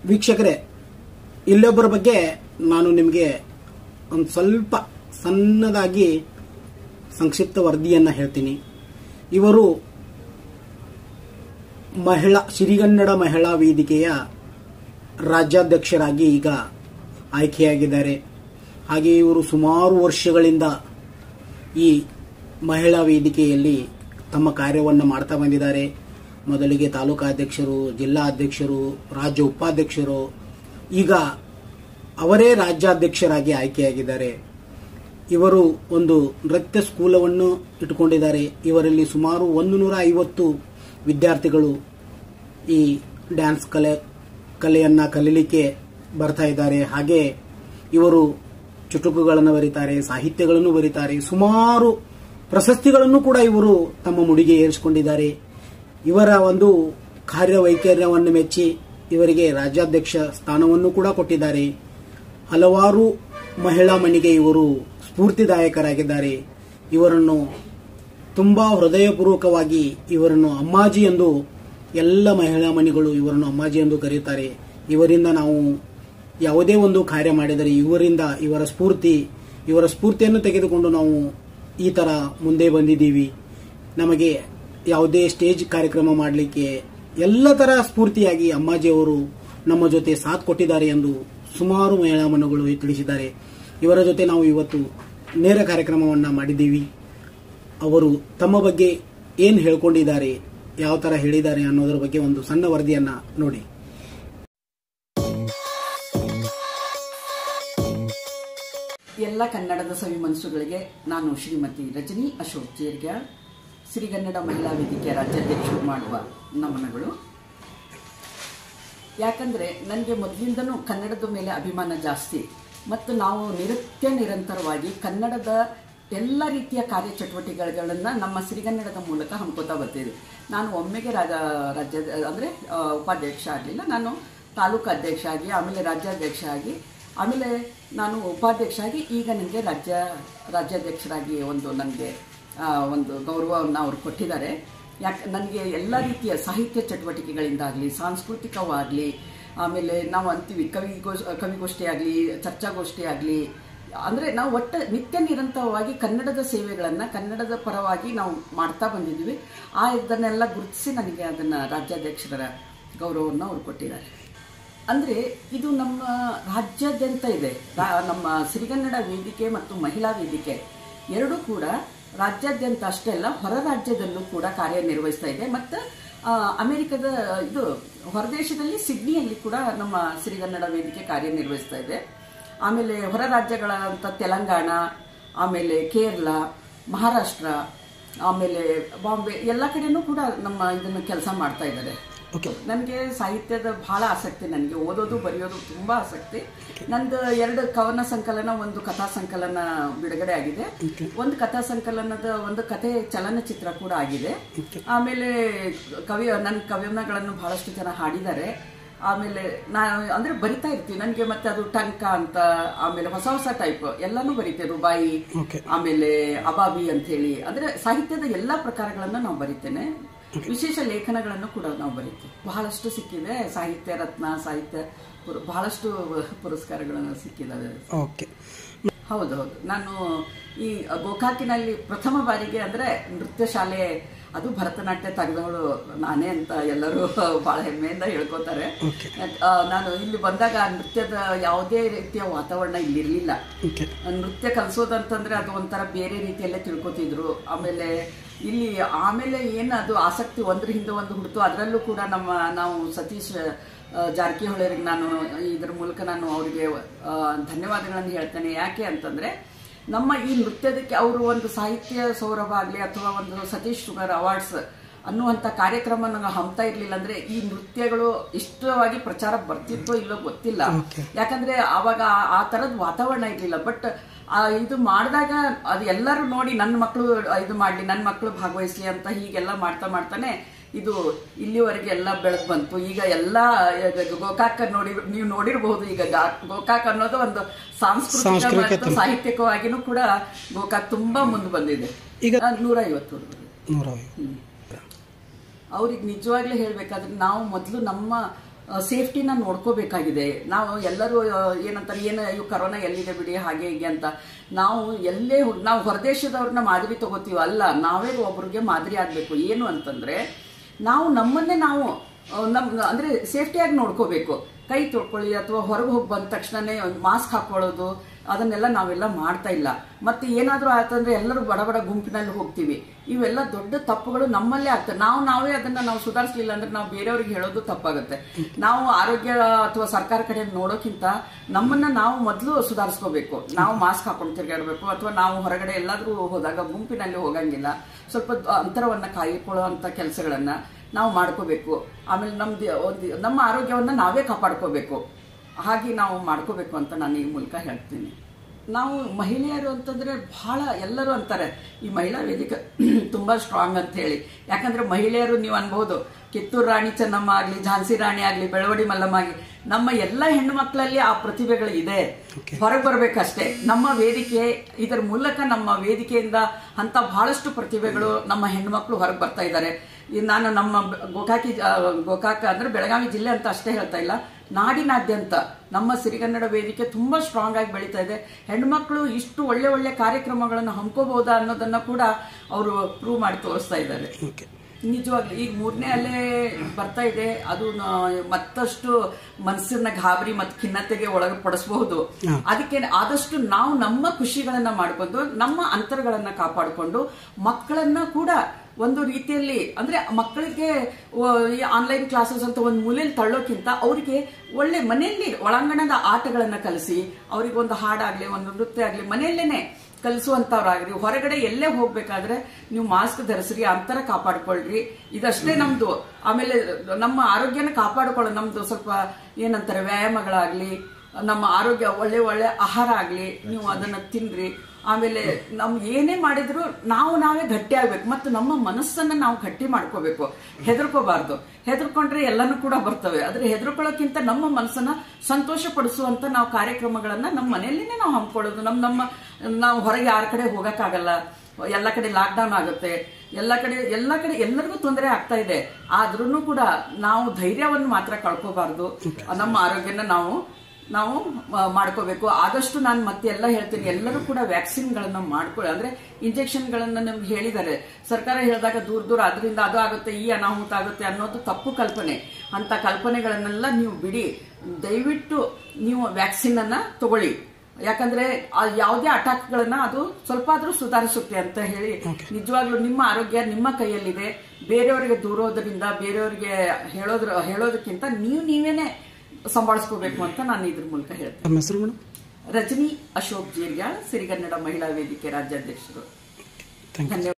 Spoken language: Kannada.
ವೀಕ್ಷಕರೇ ಇಲ್ಲೊಬ್ಬರ ಬಗ್ಗೆ ನಾನು ನಿಮಗೆ ಒಂದು ಸ್ವಲ್ಪ ಸಣ್ಣದಾಗಿ ಸಂಕ್ಷಿಪ್ತ ವರದಿಯನ್ನು ಹೇಳ್ತೀನಿ ಇವರು ಮಹಿಳಾ ಸಿರಿಗನ್ನಡ ಮಹಿಳಾ ವೇದಿಕೆಯ ರಾಜ್ಯಾಧ್ಯಕ್ಷರಾಗಿ ಈಗ ಆಯ್ಕೆಯಾಗಿದ್ದಾರೆ ಹಾಗೆ ಇವರು ಸುಮಾರು ವರ್ಷಗಳಿಂದ ಈ ಮಹಿಳಾ ವೇದಿಕೆಯಲ್ಲಿ ತಮ್ಮ ಕಾರ್ಯವನ್ನು ಮಾಡ್ತಾ ಬಂದಿದ್ದಾರೆ ಮೊದಲಿಗೆ ತಾಲೂಕಾಧ್ಯಕ್ಷರು ಜಿಲ್ಲಾ ಅಧ್ಯಕ್ಷರು ರಾಜ್ಯ ಉಪಾಧ್ಯಕ್ಷರು ಈಗ ಅವರೇ ರಾಜ್ಯಾಧ್ಯಕ್ಷರಾಗಿ ಆಯ್ಕೆಯಾಗಿದ್ದಾರೆ ಇವರು ಒಂದು ನೃತ್ಯ ಸ್ಕೂಲವನ್ನು ಇಟ್ಟುಕೊಂಡಿದ್ದಾರೆ ಇವರಲ್ಲಿ ಸುಮಾರು ಒಂದು ನೂರ ಐವತ್ತು ವಿದ್ಯಾರ್ಥಿಗಳು ಈ ಡ್ಯಾನ್ಸ್ ಕಲೆ ಕಲೆಯನ್ನು ಕಲೀಲಿಕ್ಕೆ ಬರ್ತಾ ಇದ್ದಾರೆ ಹಾಗೆ ಇವರು ಚುಟುಕುಗಳನ್ನು ಬರೀತಾರೆ ಸಾಹಿತ್ಯಗಳನ್ನು ಬರೀತಾರೆ ಸುಮಾರು ಪ್ರಶಸ್ತಿಗಳನ್ನು ಕೂಡ ಇವರು ತಮ್ಮ ಮುಡಿಗೆ ಏರಿಸಿಕೊಂಡಿದ್ದಾರೆ ಇವರ ಒಂದು ಕಾರ್ಯವೈಖರ್ಯವನ್ನು ಮೆಚ್ಚಿ ಇವರಿಗೆ ರಾಜ್ಯಾಧ್ಯಕ್ಷ ಸ್ಥಾನವನ್ನು ಕೂಡ ಕೊಟ್ಟಿದ್ದಾರೆ ಹಲವಾರು ಮಹಿಳಾ ಮಣಿಗೆ ಇವರು ಸ್ಫೂರ್ತಿದಾಯಕರಾಗಿದ್ದಾರೆ ಇವರನ್ನು ತುಂಬಾ ಹೃದಯಪೂರ್ವಕವಾಗಿ ಇವರನ್ನು ಅಮ್ಮಾಜಿ ಎಂದು ಎಲ್ಲ ಮಹಿಳಾ ಮಣಿಗಳು ಇವರನ್ನು ಅಮ್ಮಾಜಿ ಎಂದು ಕರೆಯುತ್ತಾರೆ ಇವರಿಂದ ನಾವು ಯಾವುದೇ ಒಂದು ಕಾರ್ಯ ಮಾಡಿದರೆ ಇವರಿಂದ ಇವರ ಸ್ಫೂರ್ತಿ ಇವರ ಸ್ಫೂರ್ತಿಯನ್ನು ತೆಗೆದುಕೊಂಡು ನಾವು ಈ ತರ ಮುಂದೆ ಬಂದಿದ್ದೀವಿ ನಮಗೆ ಯಾವುದೇ ಸ್ಟೇಜ್ ಕಾರ್ಯಕ್ರಮ ಮಾಡಲಿಕ್ಕೆ ಎಲ್ಲ ತರ ಸ್ಫೂರ್ತಿಯಾಗಿ ಅಮ್ಮಾಜಿಯವರು ನಮ್ಮ ಜೊತೆ ಸಾಥ್ ಕೊಟ್ಟಿದ್ದಾರೆ ಎಂದು ಸುಮಾರು ಮಹಿಳಾ ಮನುಗಳು ತಿಳಿಸಿದ್ದಾರೆ ಇವರ ಜೊತೆ ನಾವು ಇವತ್ತು ನೇರ ಕಾರ್ಯಕ್ರಮವನ್ನು ಮಾಡಿದ್ದೀವಿ ಅವರು ತಮ್ಮ ಬಗ್ಗೆ ಏನು ಹೇಳ್ಕೊಂಡಿದ್ದಾರೆ ಯಾವ ತರ ಹೇಳಿದ್ದಾರೆ ಅನ್ನೋದರ ಬಗ್ಗೆ ಒಂದು ಸಣ್ಣ ವರದಿಯನ್ನ ನೋಡಿ ಎಲ್ಲ ಕನ್ನಡದ ಸವಿ ಮನಸ್ಸುಗಳಿಗೆ ನಾನು ಶ್ರೀಮತಿ ರಜನಿ ಅಶೋಕ್ ಜೇರ್ಗ್ಯಾಳ್ ಸಿರಿಗನ್ನಡ ಮಹಿಳಾ ವೇದಿಕೆ ರಾಜ್ಯಾಧ್ಯಕ್ಷರು ಮಾಡುವ ನಮನಗಳು ಯಾಕಂದ್ರೆ ನನಗೆ ಮೊದಲಿಂದನೂ ಕನ್ನಡದ ಮೇಲೆ ಅಭಿಮಾನ ಜಾಸ್ತಿ ಮತ್ತು ನಾವು ನಿತ್ಯ ನಿರಂತರವಾಗಿ ಕನ್ನಡದ ಎಲ್ಲ ರೀತಿಯ ಕಾರ್ಯಚಟುವಟಿಕೆಗಳನ್ನು ನಮ್ಮ ಸಿರಿಗನ್ನಡದ ಮೂಲಕ ಹಮ್ಕೋತಾ ಬರ್ತೀವಿ ನಾನು ಒಮ್ಮೆಗೆ ರಾಜ ರಾಜ್ಯ ಅಂದರೆ ಉಪಾಧ್ಯಕ್ಷ ಆಗಲಿಲ್ಲ ನಾನು ತಾಲೂಕು ಅಧ್ಯಕ್ಷ ಆಗಿ ಆಮೇಲೆ ರಾಜ್ಯಾಧ್ಯಕ್ಷ ಆಗಿ ಆಮೇಲೆ ನಾನು ಉಪಾಧ್ಯಕ್ಷ ಆಗಿ ಈಗ ನನಗೆ ರಾಜ್ಯ ರಾಜ್ಯಾಧ್ಯಕ್ಷರಾಗಿ ಒಂದು ನನಗೆ ಒಂದು ಗೌರವವನ್ನು ಅವರು ಕೊಟ್ಟಿದ್ದಾರೆ ಯಾಕೆ ನನಗೆ ಎಲ್ಲ ರೀತಿಯ ಸಾಹಿತ್ಯ ಚಟುವಟಿಕೆಗಳಿಂದಾಗಲಿ ಸಾಂಸ್ಕೃತಿಕವಾಗಲಿ ಆಮೇಲೆ ನಾವು ಅಂತೀವಿ ಕವಿಗೋ ಕವಿಗೋಷ್ಠಿ ಆಗಲಿ ಚರ್ಚಾಗೋಷ್ಠಿ ಆಗಲಿ ಅಂದರೆ ನಾವು ಒಟ್ಟ ನಿತ್ಯ ನಿರಂತರವಾಗಿ ಕನ್ನಡದ ಸೇವೆಗಳನ್ನು ಕನ್ನಡದ ಪರವಾಗಿ ನಾವು ಮಾಡ್ತಾ ಬಂದಿದ್ದೀವಿ ಆ ಇದನ್ನೆಲ್ಲ ಗುರುತಿಸಿ ನನಗೆ ಅದನ್ನು ರಾಜ್ಯಾಧ್ಯಕ್ಷರ ಗೌರವವನ್ನು ಅವರು ಕೊಟ್ಟಿದ್ದಾರೆ ಅಂದರೆ ಇದು ನಮ್ಮ ರಾಜ್ಯಾದ್ಯಂತ ಇದೆ ರಾ- ನಮ್ಮ ಸಿರಿಗನ್ನಡ ವೇದಿಕೆ ಮತ್ತು ಮಹಿಳಾ ವೇದಿಕೆ ಎರಡೂ ಕೂಡ ರಾಜ್ಯಾದ್ಯಂತ ಅಷ್ಟೇ ಅಲ್ಲ ಹೊರ ರಾಜ್ಯದಲ್ಲೂ ಕೂಡ ಕಾರ್ಯನಿರ್ವಹಿಸ್ತಾ ಇದೆ ಮತ್ತು ಆ, ಅಮೆರಿಕದ ಇದು ಹೊರದೇಶದಲ್ಲಿ ಸಿಡ್ನಿಯಲ್ಲಿ ಕೂಡ ನಮ್ಮ ಸಿರಿಗನ್ನಡ ವೇದಿಕೆ ಕಾರ್ಯನಿರ್ವಹಿಸ್ತಾ ಇದೆ ಆಮೇಲೆ ಹೊರ ರಾಜ್ಯಗಳಂತ ತೆಲಂಗಾಣ ಆಮೇಲೆ ಕೇರಳ ಮಹಾರಾಷ್ಟ್ರ ಆಮೇಲೆ ಬಾಂಬೆ ಎಲ್ಲ ಕಡೆನೂ ಕೂಡ ನಮ್ಮ ಇದನ್ನು ಕೆಲಸ ಮಾಡ್ತಾ ಇದ್ದಾರೆ ನನಗೆ ಸಾಹಿತ್ಯದ ಬಹಳ ಆಸಕ್ತಿ ನನಗೆ ಓದೋದು ಬರೆಯೋದು ತುಂಬಾ ಆಸಕ್ತಿ ನಂದು ಎರಡು ಕವನ ಸಂಕಲನ ಒಂದು ಕಥಾ ಸಂಕಲನ ಬಿಡುಗಡೆ ಆಗಿದೆ ಒಂದು ಕಥಾ ಸಂಕಲನದ ಒಂದು ಕಥೆ ಚಲನಚಿತ್ರ ಕೂಡ ಆಗಿದೆ ಆಮೇಲೆ ಕವಿ ನನ್ನ ಕವನಗಳನ್ನು ಬಹಳಷ್ಟು ಜನ ಹಾಡಿದ್ದಾರೆ ಆಮೇಲೆ ನಾ ಅಂದ್ರೆ ಬರಿತಾ ಇರ್ತೀವಿ ನನಗೆ ಮತ್ತೆ ಅದು ಟಂಕ ಅಂತ ಆಮೇಲೆ ಹೊಸ ಹೊಸ ಟೈಪ್ ಎಲ್ಲಾನು ಬರೀತೇವೆ ರುಬಾಯಿ ಆಮೇಲೆ ಅಬಾಬಿ ಅಂತ ಹೇಳಿ ಅಂದ್ರೆ ಸಾಹಿತ್ಯದ ಎಲ್ಲಾ ಪ್ರಕಾರಗಳನ್ನ ನಾವು ಬರಿತೇನೆ ವಿಶೇಷ ಲೇಖನಗಳನ್ನು ಕೂಡ ನಾವು ಬರೀತೀವಿ ಬಹಳಷ್ಟು ಸಿಕ್ಕಿದೆ ಸಾಹಿತ್ಯ ರತ್ನ ಸಾಹಿತ್ಯ ಪುರ- ಬಹಳಷ್ಟು ಪುರಸ್ಕಾರಗಳನ್ನು ಸಿಕ್ಕಿದ್ದಾವೆ ಓಕೆ ಹೌದೌದು ನಾನು ಈ ಗೋಕಾಕಿನಲ್ಲಿ ಪ್ರಥಮ ಬಾರಿಗೆ ಅಂದ್ರೆ ನೃತ್ಯ ಶಾಲೆ ಅದು ಭರತನಾಟ್ಯ ತೆಗೆದವಳು ನಾನೇ ಅಂತ ಎಲ್ಲರೂ ಬಹಳ ಹೆಮ್ಮೆಯಿಂದ ಹೇಳ್ಕೊತಾರೆ ಆ, ನಾನು ಇಲ್ಲಿ ಬಂದಾಗ ಆ ನೃತ್ಯದ ಯಾವುದೇ ರೀತಿಯ ವಾತಾವರಣ ಇಲ್ಲಿರ್ಲಿಲ್ಲ ನೃತ್ಯ ಕಲಿಸೋದಂತಂದ್ರೆ ಅದು ಒಂಥರ ಬೇರೆ ರೀತಿಯಲ್ಲೇ ತಿಳ್ಕೊತಿದ್ರು ಆಮೇಲೆ ಇಲ್ಲಿ ಆಮೇಲೆ ಏನು ಅದು ಆಸಕ್ತಿ ಒಂದ್ರ ಹಿಂದೆ ಒಂದು ಹುಡ್ತು ಅದರಲ್ಲೂ ಕೂಡ ನಮ್ಮ ನಾವು ಸತೀಶ್ ಆ, ಜಾರಕಿಹೊಳಿಯವರಿಗೆ ನಾನು ಇದ್ರ ಮೂಲಕ ನಾನು ಅವರಿಗೆ ಆ, ಧನ್ಯವಾದಗಳನ್ನು ಹೇಳ್ತೇನೆ ಯಾಕೆ ಅಂತಂದ್ರೆ ನಮ್ಮ ಈ ನೃತ್ಯದಕ್ಕೆ ಅವರು ಒಂದು ಸಾಹಿತ್ಯ ಸೌರಭ ಆಗಲಿ ಅಥವಾ ಒಂದು ಸತೀಶ್ ಶುಗರ್ ಅವಾರ್ಡ್ಸ್ ಅನ್ನುವಂಥ ಕಾರ್ಯಕ್ರಮ ನಾವು ಹಮ್ತಾ ಇರ್ಲಿಲ್ಲ ಅಂದ್ರೆ ಈ ನೃತ್ಯಗಳು ಇಷ್ಟವಾಗಿ ಪ್ರಚಾರ ಬರ್ತಿತ್ತೋ ಇಲ್ಲೋ ಗೊತ್ತಿಲ್ಲ ಯಾಕಂದ್ರೆ ಅವಾಗ ಆ- ಆ ತರದ ವಾತಾವರಣ ಇರ್ಲಿಲ್ಲ ಬಟ್ ಇದು ಮಾಡಿದಾಗ ಅದು ಎಲ್ಲರೂ ನೋಡಿ ನನ್ನ ಮಕ್ಕಳು ಇದು ಮಾಡ್ಲಿ ನನ್ನ ಮಕ್ಕಳು ಭಾಗವಹಿಸ್ಲಿ ಅಂತ ಹೀಗೆಲ್ಲ ಮಾಡ್ತಾ ಮಾಡ್ತಾನೆ ಇದು ಇಲ್ಲಿವರೆಗೆ ಎಲ್ಲ ಬೆಳೆದು ಬಂತು ಈಗ ಎಲ್ಲ ಗೋಕಾಕ್ ನೋಡಿ ನೀವು ನೋಡಿರಬಹುದು ಈಗ ಗಾ- ಗೋಕಾಕ್ ಅನ್ನೋದು ಒಂದು ಸಾಂಸ್ಕೃತಿಕ ಮತ್ತು ಸಾಹಿತ್ಯಿಕವಾಗಿನೂ ಕೂಡ ಗೋಕಾಕ್ ತುಂಬಾ ಮುಂದೆ ಬಂದಿದೆ ಈಗ ನೂರ ಐವತ್ತು ಹುಡುಗರು ನೂರ ಅವ್ರಿಗೆ ನಿಜವಾಗ್ಲೂ ಹೇಳ್ಬೇಕಾದ್ರೆ ನಾವು ಮೊದಲು ನಮ್ಮ ಸೇಫ್ಟಿನ ನೋಡ್ಕೋಬೇಕಾಗಿದೆ ನಾವು ಎಲ್ಲರೂ ಆ, ಏನಂತಾರೆ ಏನು ಇವು ಕರೋನಾ ಎಲ್ಲಿದೆ ಬಿಡಿ ಹಾಗೆ ಹೀಗೆ ಅಂತ ನಾವು ಎಲ್ಲೇ ಹೋಗ್- ನಾವು ಹೊರದೇಶದವ್ರನ್ನ ಮಾದರಿ ತಗೋತೀವಿ ಅಲ್ಲ ನಾವೇ ಒಬ್ರಿಗೆ ಮಾದರಿ ಆಗ್ಬೇಕು ಏನು ಅಂತಂದ್ರೆ ನಾವು ನಮ್ಮನ್ನೇ ನಾವು ಆ, ನಮ್ ಅಂದ್ರೆ ಸೇಫ್ಟಿಯಾಗಿ ನೋಡ್ಕೋಬೇಕು ಕೈ ತೊಳ್ಕೊಳ್ಳಿ ಅಥವಾ ಹೊರಗೆ ಹೋಗಿ ಬಂದ ತಕ್ಷಣನೇ ಮಾಸ್ಕ್ ಹಾಕೊಳ್ಳೋದು ಅದನ್ನೆಲ್ಲ ನಾವೆಲ್ಲ ಮಾಡ್ತಾ ಇಲ್ಲ ಮತ್ತೆ ಏನಾದ್ರೂ ಆಯ್ತಂದ್ರೆ ಎಲ್ಲರೂ ಬಡ ಬಡ ಗುಂಪಿನಲ್ಲಿ ಹೋಗ್ತೀವಿ ಇವೆಲ್ಲ ದೊಡ್ಡ ತಪ್ಪುಗಳು ನಮ್ಮಲ್ಲೇ ಆಗ್ತವೆ ನಾವು ನಾವೇ ಅದನ್ನ ನಾವು ಸುಧಾರಿಸಲಿಲ್ಲ ಅಂದ್ರೆ ನಾವು ಬೇರೆಯವ್ರಿಗೆ ಹೇಳೋದು ತಪ್ಪಾಗುತ್ತೆ ನಾವು ಆರೋಗ್ಯ ಅಥವಾ ಸರ್ಕಾರ ಕಡೆ ನೋಡೋಕ್ಕಿಂತ ನಮ್ಮನ್ನ ನಾವು ಮೊದಲು ಸುಧಾರಿಸ್ಕೋಬೇಕು ನಾವು ಮಾಸ್ಕ್ ಹಾಕೊಂಡು ತಿರುಗಾಡಬೇಕು ಅಥವಾ ನಾವು ಹೊರಗಡೆ ಎಲ್ಲಾದ್ರೂ ಹೋದಾಗ ಗುಂಪಿನಲ್ಲಿ ಹೋಗಂಗಿಲ್ಲ ಸ್ವಲ್ಪ ದ- ಅಂತರವನ್ನ ಕಾಯ್ಕೊಳ್ಳುವಂತ ಕೆಲಸಗಳನ್ನ ನಾವು ಮಾಡ್ಕೋಬೇಕು ಆಮೇಲೆ ನಮ್ದು ಒಂದು ನಮ್ಮ ಆರೋಗ್ಯವನ್ನ ನಾವೇ ಕಾಪಾಡ್ಕೋಬೇಕು ಹಾಗೆ ನಾವು ಮಾಡ್ಕೋಬೇಕು ಅಂತ ನಾನು ಈ ಮೂಲಕ ಹೇಳ್ತೀನಿ ನಾವು ಮಹಿಳೆಯರು ಅಂತಂದ್ರೆ ಬಹಳ ಎಲ್ಲರೂ ಅಂತಾರೆ ಈ ಮಹಿಳಾ ವೇದಿಕೆ ತುಂಬಾ ಸ್ಟ್ರಾಂಗ್ ಅಂತ ಹೇಳಿ ಯಾಕಂದ್ರೆ ಮಹಿಳೆಯರು ನೀವು ಅನ್ಬಹುದು ಕಿತ್ತೂರು ರಾಣಿ ಚೆನ್ನಮ್ಮ ಆಗ್ಲಿ ಝಾನ್ಸಿ ರಾಣಿ ಆಗ್ಲಿ ಬೆಳವಡಿ ಮಲ್ಲಮ್ಮ ಆಗ್ಲಿ ನಮ್ಮ ಎಲ್ಲ ಹೆಣ್ಣು ಮಕ್ಕಳಲ್ಲಿ ಆ ಪ್ರತಿಭೆಗಳು ಇದೆ ಹೊರಗೆ ಬರ್ಬೇಕಷ್ಟೇ ನಮ್ಮ ವೇದಿಕೆ ಇದರ ಮೂಲಕ ನಮ್ಮ ವೇದಿಕೆಯಿಂದ ಅಂತ ಬಹಳಷ್ಟು ಪ್ರತಿಭೆಗಳು ನಮ್ಮ ಹೆಣ್ಮಕ್ಳು ಹೊರಗೆ ಬರ್ತಾ ಇದ್ದಾರೆ ಈ ನಾನು ನಮ್ಮ ಬ- ಗೋಕಾಕಿ ಆ, ಗೋಕಾಕ ಅಂದ್ರೆ ಬೆಳಗಾವಿ ಜಿಲ್ಲೆ ಅಂತ ಅಷ್ಟೇ ಹೇಳ್ತಾ ಇಲ್ಲ ನಾಡಿನಾದ್ಯಂತ ನಮ್ಮ ಸಿರಿಗನ್ನಡ ವೇದಿಕೆ ತುಂಬಾ ಸ್ಟ್ರಾಂಗ್ ಆಗಿ ಬೆಳೀತಾ ಇದೆ ಹೆಣ್ಮಕ್ಳು ಇಷ್ಟು ಒಳ್ಳೆ ಒಳ್ಳೆ ಕಾರ್ಯಕ್ರಮಗಳನ್ನು ಹಮ್ಕೋಬಹುದಾ ಅನ್ನೋದನ್ನ ಕೂಡ ಅವರು ಪ್ರೂವ್ ಮಾಡಿ ತೋರಿಸ್ತಾ ಇದ್ದಾರೆ ಓಕೆ ನಿಜವಾಗ್ಲು ಈಗ ಮೂರನೇ ಅಲೆ ಬರ್ತಾ ಇದೆ ಅದು ನ- ಮತ್ತಷ್ಟು ಮನಸ್ಸನ್ನ ಗಾಬರಿ ಮತ್ತು ಖಿನ್ನತೆಗೆ ಒಳಪಡಿಸಬಹುದು ಅದಕ್ಕೆ ಆದಷ್ಟು ನಾವು ನಮ್ಮ ಖುಷಿಗಳನ್ನ ಮಾಡ್ಕೊಂಡು ನಮ್ಮ ಅಂತರಗಳನ್ನ ಕಾಪಾಡಿಕೊಂಡು ಮಕ್ಕಳನ್ನ ಕೂಡ ಒಂದು ರೀತಿಯಲ್ಲಿ ಅಂದ್ರೆ ಮಕ್ಕಳಿಗೆ ಆನ್ಲೈನ್ ಕ್ಲಾಸಸ್ ಅಂತ ಒಂದು ಮೂಲೆಯಲ್ಲಿ ತಳ್ಳೋಕ್ಕಿಂತ ಅವರಿಗೆ ಒಳ್ಳೆ ಮನೆಯಲ್ಲಿ ಒಳಾಂಗಣದ ಆಟಗಳನ್ನ ಕಲಿಸಿ ಅವರಿಗೆ ಒಂದು ಹಾಡಾಗ್ಲಿ ಒಂದು ನೃತ್ಯ ಆಗ್ಲಿ ಮನೆಯಲ್ಲೇನೆ ಕಲಿಸುವಂತವ್ರಾಗ್ರಿ ಹೊರಗಡೆ ಎಲ್ಲೇ ಹೋಗ್ಬೇಕಾದ್ರೆ ನೀವು ಮಾಸ್ಕ್ ಧರಿಸ್ರಿ ಅಂತರ ಕಾಪಾಡ್ಕೊಳ್ರಿ ಇದಷ್ಟೇ ನಮ್ದು ಆಮೇಲೆ ನಮ್ಮ ಆರೋಗ್ಯನ ಕಾಪಾಡ್ಕೊಳ್ಳೋ ನಮ್ದು ಸ್ವಲ್ಪ ಏನಂತಾರೆ ವ್ಯಾಯಾಮಗಳಾಗ್ಲಿ ನಮ್ಮ ಆರೋಗ್ಯ ಒಳ್ಳೆ ಒಳ್ಳೆ ಆಹಾರ ಆಗ್ಲಿ ನೀವು ಅದನ್ನ ತಿನ್ರಿ ಆಮೇಲೆ ನಮ್ ಏನೇ ಮಾಡಿದ್ರು ನಾವು ನಾವೇ ಗಟ್ಟಿ ಆಗ್ಬೇಕು ಮತ್ತು ನಮ್ಮ ಮನಸ್ಸನ್ನ ನಾವು ಗಟ್ಟಿ ಮಾಡ್ಕೋಬೇಕು ಹೆದರ್ಕೋಬಾರ್ದು ಹೆದರ್ಕೊಂಡ್ರೆ ಎಲ್ಲಾನು ಕೂಡ ಬರ್ತವೆ ಆದ್ರೆ ಹೆದರ್ಕೊಳ್ಳೋಕ್ಕಿಂತ ನಮ್ಮ ಮನಸ್ಸನ್ನ ಸಂತೋಷ ಪಡಿಸುವಂತ ನಾವು ಕಾರ್ಯಕ್ರಮಗಳನ್ನ ನಮ್ಮ ಮನೆಯಲ್ಲಿನೇ ನಾವು ಹಮ್ಕೊಳ್ಳೋದು ನಮ್ ನಮ್ಮ ನಾವು ಹೊರಗೆ ಯಾರ ಕಡೆ ಹೋಗಕ್ಕಾಗಲ್ಲ ಎಲ್ಲ ಕಡೆ ಲಾಕ್ಡೌನ್ ಆಗುತ್ತೆ ಎಲ್ಲ ಕಡೆ ಎಲ್ಲ ಕಡೆ ಎಲ್ಲರಿಗೂ ತೊಂದರೆ ಆಗ್ತಾ ಇದೆ ಆದ್ರೂ ಕೂಡ ನಾವು ಧೈರ್ಯವನ್ನು ಮಾತ್ರ ಕಳ್ಕೋಬಾರ್ದು ನಮ್ಮ ಆರೋಗ್ಯನ ನಾವು ನಾವು ಮ- ಮಾಡ್ಕೋಬೇಕು ಆದಷ್ಟು ನಾನು ಮತ್ತೆ ಎಲ್ಲ ಹೇಳ್ತೀನಿ ಎಲ್ಲರೂ ಕೂಡ ವ್ಯಾಕ್ಸಿನ್ಗಳನ್ನ ಮಾಡ್ಕೊಳ್ಳಿ ಅಂದ್ರೆ ಇಂಜೆಕ್ಷನ್ಗಳನ್ನ ನಮ್ಗೆ ಹೇಳಿದ್ದಾರೆ ಸರ್ಕಾರ ಹೇಳಿದಾಗ ದೂರ ದೂರ ಅದರಿಂದ ಅದು ಆಗುತ್ತೆ ಈ ಅನಾಹುತ ಆಗುತ್ತೆ ಅನ್ನೋದು ತಪ್ಪು ಕಲ್ಪನೆ ಅಂತ ಕಲ್ಪನೆಗಳನ್ನೆಲ್ಲ ನೀವು ಬಿಡಿ ದಯವಿಟ್ಟು ನೀವು ವ್ಯಾಕ್ಸಿನ್ ಅನ್ನ ತಗೊಳ್ಳಿ ಯಾಕಂದ್ರೆ ಆ ಯಾವುದೇ ಅಟ್ಯಾಕ್ಗಳನ್ನ ಅದು ಸ್ವಲ್ಪ ಆದ್ರೂ ಸುಧಾರಿಸುತ್ತೆ ಅಂತ ಹೇಳಿ ನಿಜವಾಗ್ಲೂ ನಿಮ್ಮ ಆರೋಗ್ಯ ನಿಮ್ಮ ಕೈಯಲ್ಲಿದೆ ಬೇರೆಯವರಿಗೆ ದೂರೋದ್ರಿಂದ ಬೇರೆಯವರಿಗೆ ಹೇಳೋದ್ರ ಹೇಳೋದಕ್ಕಿಂತ ನೀವು ನೀವೇನೆ ಸಂಭಾಳಿಸ್ಕೋಬೇಕು ಅಂತ ನಾನು ಇದ್ರ ಮೂಲಕ ಹೇಳ್ತೇನೆ ತಮ್ಮ ಹೆಸರು ಮೇಡಮ್ ರಜನಿ ಅಶೋಕ್ ಜೀರ್ಗ್ಯಾಳ್ ಸಿರಿಗನ್ನಡ ಮಹಿಳಾ ವೇದಿಕೆ ರಾಜ್ಯಾಧ್ಯಕ್ಷರು ಥ್ಯಾಂಕ್ ಯು ಧನ್ಯವಾದ